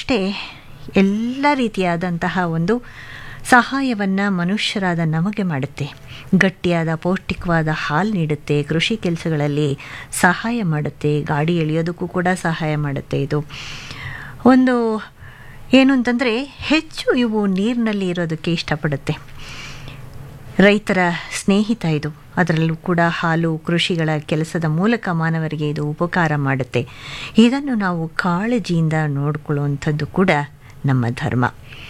ಅಷ್ಟೇ ಎಲ್ಲ ರೀತಿಯಾದಂತಹ ಒಂದು ಸಹಾಯವನ್ನು ಮನುಷ್ಯರಾದ ನಮಗೆ ಮಾಡುತ್ತೆ ಗಟ್ಟಿಯಾದ ಪೌಷ್ಟಿಕವಾದ ಹಾಲು ನೀಡುತ್ತೆ ಕೃಷಿ ಕೆಲಸಗಳಲ್ಲಿ ಸಹಾಯ ಮಾಡುತ್ತೆ ಗಾಡಿ ಎಳೆಯೋದಕ್ಕೂ ಕೂಡ ಸಹಾಯ ಮಾಡುತ್ತೆ ಇದು ಒಂದು ಏನು ಅಂತಂದರೆ ಹೆಚ್ಚು ಇವು ನೀರಿನಲ್ಲಿ ಇರೋದಕ್ಕೆ ಇಷ್ಟಪಡುತ್ತೆ ರೈತರ ಸ್ನೇಹಿತ ಇದು ಅದರಲ್ಲೂ ಕೂಡ ಹಾಲು ಕೃಷಿಗಳ ಕೆಲಸದ ಮೂಲಕ ಮಾನವರಿಗೆ ಇದು ಉಪಕಾರ ಮಾಡುತ್ತೆ ಇದನ್ನು ನಾವು ಕಾಳಜಿಯಿಂದ ನೋಡಿಕೊಳ್ಳುವಂಥದ್ದು ಕೂಡ ನಮ್ಮ ಧರ್ಮ